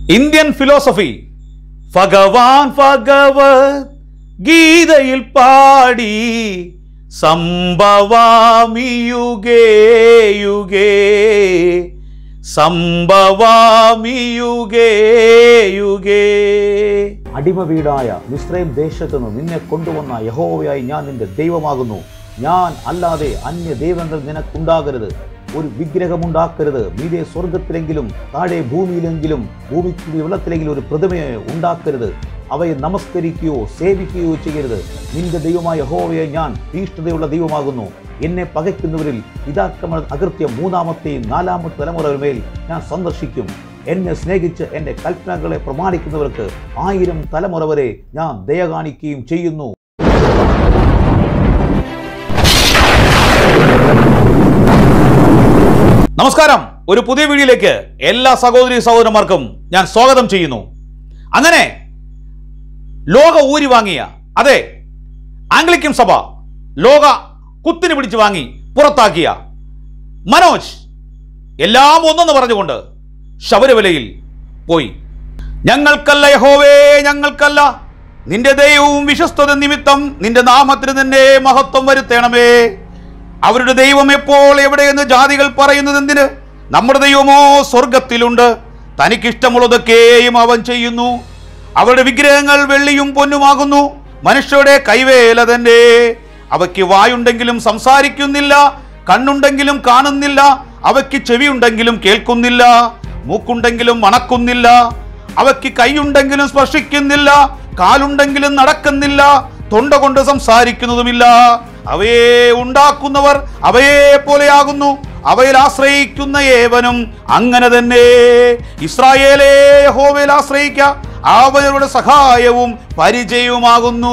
Indian philosophy ഭഗവാൻ ഭഗവത് ഗീതയിൽ പാടി സംഭവാമി യുഗേ യുഗേ സംഭവാമി യുഗേ യുഗേ അടിമ വീടായ മിശ്രയും ദേശത്തു നിന്ന് നിന്നെ കൊണ്ടുവന്ന യഹോവയായി ഞാൻ നിന്റെ ദൈവമാകുന്നു ഞാൻ അല്ലാതെ അന്യ ദൈവങ്ങൾ നിനക്കുണ്ടാകരുത് ഒരു വിഗ്രഹമുണ്ടാക്കരുത് മീതെ സ്വർഗത്തിലെങ്കിലും താഴെ ഭൂമിയിലെങ്കിലും ഭൂമിക്ക് വെള്ളത്തിലെങ്കിലും ഒരു പ്രതിമയെ ഉണ്ടാക്കരുത് അവയെ നമസ്കരിക്കുകയോ സേവിക്കുകയോ ചെയ്യരുത് നിന്റെ ദൈവമായ യഹോവയെ ഞാൻ തീഷ്ണതയുള്ള ദൈവമാകുന്നു എന്നെ പകയ്ക്കുന്നവരിൽ പിതാക്കമ അകൃത്യം മൂന്നാമത്തെയും നാലാമത്തെ തലമുറയുടെ മേൽ ഞാൻ സന്ദർശിക്കും എന്നെ സ്നേഹിച്ച് എൻ്റെ കൽപ്പനകളെ പ്രമാണിക്കുന്നവർക്ക് ആയിരം തലമുറ വരെ ഞാൻ ദയ കാണിക്കുകയും ചെയ്യുന്നു നമസ്കാരം ഒരു പുതിയ വീഡിയോയിലേക്ക് എല്ലാ സഹോദരി സഹോദരന്മാർക്കും ഞാൻ സ്വാഗതം ചെയ്യുന്നു അങ്ങനെ ലോക ഊരി വാങ്ങിയ അതെ ആംഗ്ലിക്കൻ സഭ ലോക കുത്തിന് പിടിച്ചു വാങ്ങി പുറത്താക്കിയ മനോജ് എല്ലാം ഒന്നെന്ന് പറഞ്ഞുകൊണ്ട് ശബരിമലയിൽ പോയി ഞങ്ങൾക്കല്ല യഹോവേ ഞങ്ങൾക്കല്ല നിന്റെ ദൈവവും വിശ്വസ്തത നിമിത്തം നിന്റെ നാമത്തിന് തന്നെ മഹത്വം വരുത്തണമേ അവരുടെ ദൈവം എപ്പോൾ എവിടെയെന്ന് ജാതികൾ പറയുന്നത് എന്തിന് നമ്മുടെ ദൈവമോ സ്വർഗത്തിലുണ്ട് തനിക്കിഷ്ടമുള്ളതൊക്കെയും അവൻ ചെയ്യുന്നു അവരുടെ വിഗ്രഹങ്ങൾ വെള്ളിയും പൊന്നുമാകുന്നു മനുഷ്യരുടെ കൈവേല തന്നെ അവയ്ക്ക് വായുണ്ടെങ്കിലും സംസാരിക്കുന്നില്ല കണ്ണുണ്ടെങ്കിലും കാണുന്നില്ല അവയ്ക്ക് ചെവിയുണ്ടെങ്കിലും കേൾക്കുന്നില്ല മൂക്കുണ്ടെങ്കിലും മണക്കുന്നില്ല അവയ്ക്ക് കൈയുണ്ടെങ്കിലും സ്പർശിക്കുന്നില്ല കാലുണ്ടെങ്കിലും നടക്കുന്നില്ല തൊണ്ട കൊണ്ട് സംസാരിക്കുന്നതുമില്ല അവയെ ഉണ്ടാക്കുന്നവർ അവയെ പോലെയാകുന്നു അവയിൽ ആശ്രയിക്കുന്ന ഏവനും അങ്ങനെ തന്നെ ഇസ്രായേലേ യഹോവയിൽ ആശ്രയിക്ക അവരുടെ സഹായവും പരിചയവുമാകുന്നു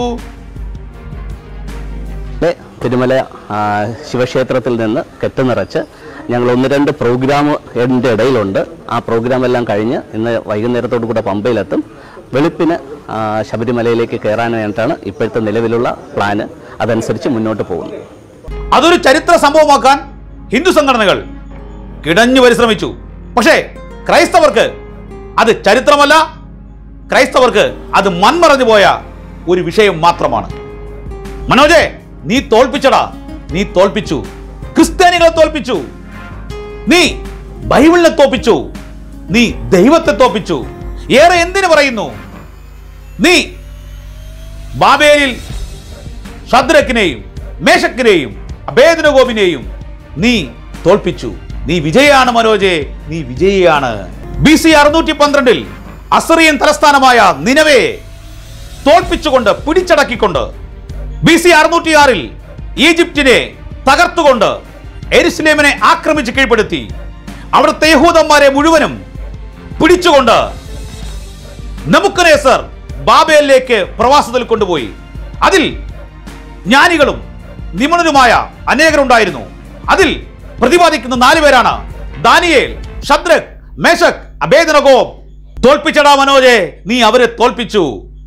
ഇവിടെ തിരുമല ആ, ശിവക്ഷേത്രത്തിൽ നിന്ന് കെട്ട് നിറച്ച് ഞങ്ങൾ ഒന്ന് രണ്ട് പ്രോഗ്രാം എൻ്റെ ഇടയിലുണ്ട് ആ പ്രോഗ്രാം എല്ലാം കഴിഞ്ഞ് ഇന്ന് വൈകുന്നേരത്തോടു കൂടെ പമ്പയിലെത്തും വെളുപ്പിന് ആ, ശബരിമലയിലേക്ക് കയറാനായിട്ടാണ് ഇപ്പോഴത്തെ നിലവിലുള്ള പ്ലാന് അതനുസരിച്ച് മുന്നോട്ട് പോകുന്നു അതൊരു ചരിത്ര സംഭവമാക്കാൻ ഹിന്ദു സംഘടനകൾ കിടഞ്ഞു പരിശ്രമിച്ചു പക്ഷേ ക്രൈസ്തവർക്ക് അത് ചരിത്രമല്ല ക്രൈസ്തവർക്ക് അത് മൺമറഞ്ഞു പോയ ഒരു വിഷയം മാത്രമാണ് മനോജെ നീ തോൽപ്പിച്ചടാ നീ തോൽപ്പിച്ചു ക്രിസ്ത്യാനികളെ തോൽപ്പിച്ചു നീ ബൈബിളിനെ തോൽപ്പിച്ചു നീ ദൈവത്തെ തോൽപ്പിച്ചു ഏറെ എന്തിനു പറയുന്നു നീ ബാബേലിൽ ഷദ്രക്കിനെയും മേശക്കിനെയും അഭേദനഗോപിനെയും നീ തോൽപ്പിച്ചു നീ വിജയാണ് മനോജെ നീ വിജയിയാണ് ബി സി അറുന്നൂറ്റി പന്ത്രണ്ടിൽ അസറിയൻ തലസ്ഥാനമായ നിനവേ തോൽപ്പിച്ചുകൊണ്ട് പിടിച്ചടക്കിക്കൊണ്ട് ബി സി അറുന്നൂറ്റി ആറിൽ ഈജിപ്തിനെ തകർത്തുകൊണ്ട് എരുസലേമിനെ ആക്രമിച്ച് കീഴ്പ്പെടുത്തി അവിടുത്തെ യഹൂദന്മാരെ മുഴുവനും പിടിച്ചുകൊണ്ട് നമുക്കനേസർ ബാബേലിലേക്ക് പ്രവാസത്തിൽ കൊണ്ടുപോയി അതിൽ ജ്ഞാനികളും നിപുണരുമായ അനേകരുണ്ടായിരുന്നു അതിൽ പ്രതിപാദിക്കുന്ന നാല് പേരാണ് ദാനിയേൽ ഷദ്രക് മേശക് അബേദനഗോ തോൽപ്പിച്ചടാ മനോജെ നീ അവരെ തോൽപ്പിച്ചു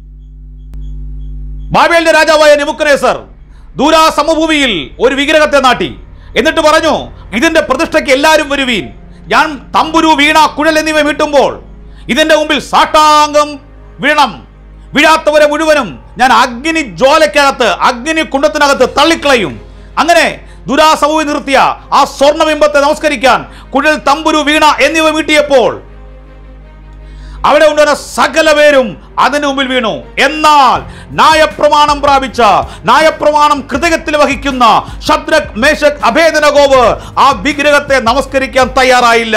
ബാബേലിന്റെ രാജാവായ നിമുക്കനേസർ ദൂരാ സമഭൂമിയിൽ ഒരു വിഗ്രഹത്തെ നാട്ടി എന്നിട്ട് പറഞ്ഞു ഇതിന്റെ പ്രതിഷ്ഠയ്ക്ക് എല്ലാവരും വരുവീൻ ഞാൻ തമ്പുരു വീണ കുഴൽ എന്നിവ മീട്ടുമ്പോൾ ഇതിന്റെ മുമ്പിൽ സാഷ്ടാംഗം വീണം വീഴാത്തവരെ മുഴുവനും ഞാൻ അഗ്നി ജ്വാലയ്ക്കകത്ത് അഗ്നി കുണ്ടത്തിനകത്ത് തള്ളിക്കളയും അങ്ങനെ ദുരാസമൂഹം നിർത്തിയ ആ സ്വർണ്ണബിംബത്തെ നമസ്കരിക്കാൻ കുഴൽ തമ്പുരു വീണ എന്നിവ മീട്ടിയപ്പോൾ അവിടെ ഉണ്ടായിരുന്ന സകല പേരും അതിന് മുമ്പിൽ വീണു എന്നാൽ ന്യായപ്രമാണം പ്രാപിച്ച ന്യായപ്രമാണം കൃതകത്തിൽ വഹിക്കുന്ന ഷദ്രക് മേശക് അഭേദനഗോവ് ആ വിഗ്രഹത്തെ നമസ്കരിക്കാൻ തയ്യാറായില്ല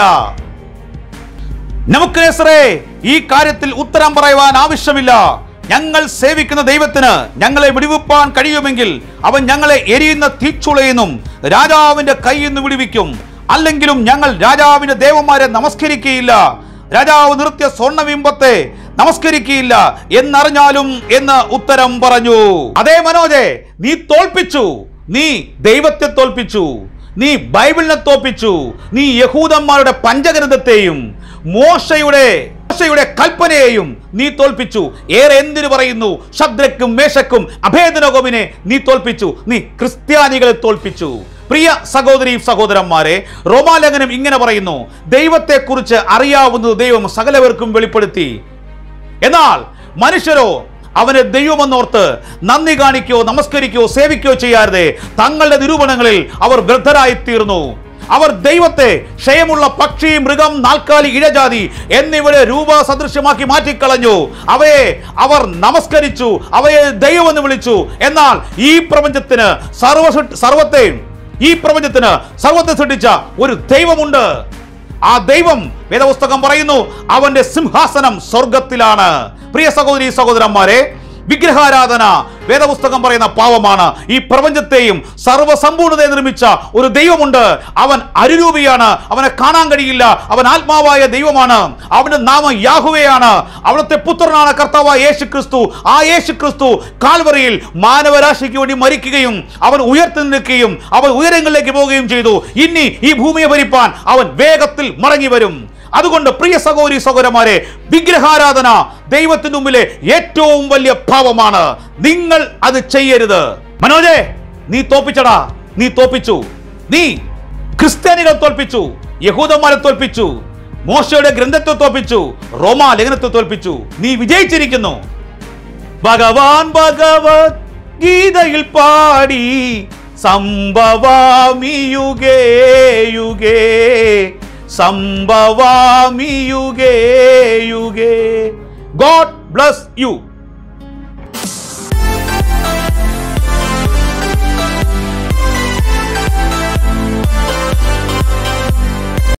നമുക്കേസറേ ഈ കാര്യത്തിൽ ഉത്തരം പറയുവാൻ ആവശ്യമില്ല ഞങ്ങൾ സേവിക്കുന്ന ദൈവത്തിന് ഞങ്ങളെ വിടിവിപ്പാൻ കഴിയുമെങ്കിൽ അവൻ ഞങ്ങളെ എരിയുന്ന തീച്ചുളയെന്നും രാജാവിന്റെ കയ്യിൽ നിന്ന് വിടുവിക്കും അല്ലെങ്കിലും ഞങ്ങൾ രാജാവിന്റെ ദേവന്മാരെ നമസ്കരിക്കുകയില്ല രാജാവ് നിർത്തിയ സ്വർണ്ണബിംബത്തെ നമസ്കരിക്കുകയില്ല എന്നറിഞ്ഞാലും എന്ന് ഉത്തരം പറഞ്ഞു അതേ മനോജെ നീ തോൽപ്പിച്ചു നീ ദൈവത്തെ തോൽപ്പിച്ചു നീ ബൈബിളിനെ തോൽപ്പിച്ചു നീ യഹൂദന്മാരുടെ പഞ്ചഗ്രന്ഥത്തെയും മോശയുടെ മോശയുടെ കൽപ്പനയെയും നീ തോൽപ്പിച്ചു ഏറെ എന്തിനു പറയുന്നു ശദ്രക്കും മേശക്കും അഭേദനകോവിനെ നീ തോൽപ്പിച്ചു നീ ക്രിസ്ത്യാനികളെ തോൽപ്പിച്ചു പ്രിയ സഹോദരി സഹോദരന്മാരെ റോമാലേഖനം ഇങ്ങനെ പറയുന്നു ദൈവത്തെക്കുറിച്ച് അറിയാവുന്നത് ദൈവം സകലവർക്കും വെളിപ്പെടുത്തി എന്നാൽ മനുഷ്യരോ അവനെ ദൈവമെന്നോർത്ത് നന്ദി കാണിക്കോ നമസ്കരിക്കോ സേവിക്കോ ചെയ്യാതെ തങ്ങളുടെ നിരൂപണങ്ങളിൽ അവർ വൃദ്ധരായി തീർന്നു അവർ ദൈവത്തെ ക്ഷയമുള്ള പക്ഷി മൃഗം നാൽക്കാലി ഇഴജാതി എന്നിവരെ രൂപസദൃശ്യമാക്കി മാറ്റിക്കളഞ്ഞു അവയെ അവർ നമസ്കരിച്ചു അവയെ ദൈവമെന്ന് വിളിച്ചു എന്നാൽ ഈ പ്രപഞ്ചത്തിന് സർവ സർവത്തെയും ഈ പ്രപഞ്ചത്തിന് സർവത്തെ സൃഷ്ടിച്ച ഒരു ദൈവമുണ്ട് ആ ദൈവം വേദപുസ്തകം പറയുന്നു അവന്റെ സിംഹാസനം സ്വർഗത്തിലാണ് പ്രിയ സഹോദരി സഹോദരന്മാരെ വിഗ്രഹാരാധന വേദപുസ്തകം പറയുന്ന പാവമാണ് ഈ പ്രപഞ്ചത്തെയും സർവസമ്പൂർണതയെ നിർമ്മിച്ച ഒരു ദൈവമുണ്ട് അവൻ അരുരൂപിയാണ് അവനെ കാണാൻ കഴിയില്ല അവൻ ആത്മാവായ ദൈവമാണ് അവന്റെ നാമം യാഹുവയാണ് അവിടുത്തെ പുത്രനാണ് കർത്താവായ യേശു ക്രിസ്തു ആ യേശു ക്രിസ്തു കാൽവറിയിൽ മാനവരാശിക്ക് വേണ്ടി മരിക്കുകയും അവൻ ഉയർത്തി നിൽക്കുകയും അവൻ ഉയരങ്ങളിലേക്ക് പോവുകയും ചെയ്തു ഇനി ഈ ഭൂമിയെ ഭരിപ്പാൻ അവൻ വേഗത്തിൽ മടങ്ങി വരും അതുകൊണ്ട് പ്രിയ സഹോദരി സഹോദരന്മാരെ വിഗ്രഹാരാധന ദൈവത്തിന് മുമ്പിലെ ഏറ്റവും വലിയ ഭാവമാണ് നിങ്ങൾ അത് ചെയ്യരുത് മനോജെ നീ തോപ്പിച്ചടാ നീ തോപ്പിച്ചു നീ ക്രിസ്ത്യാനികൾ തോൽപ്പിച്ചു യഹൂദന്മാരെ തോൽപ്പിച്ചു മോശയുടെ ഗ്രന്ഥത്തെ തോൽപ്പിച്ചു റോമാ ലേഖനത്തെ തോൽപ്പിച്ചു നീ വിജയിച്ചിരിക്കുന്നു ഭഗവാൻ ഭഗവത് ഗീതയിൽ പാടി സംഭവാമി യുഗേ യുഗേ സംഭവാമി യുഗേ യുഗേ ഗോഡ് ബ്ലസ് യു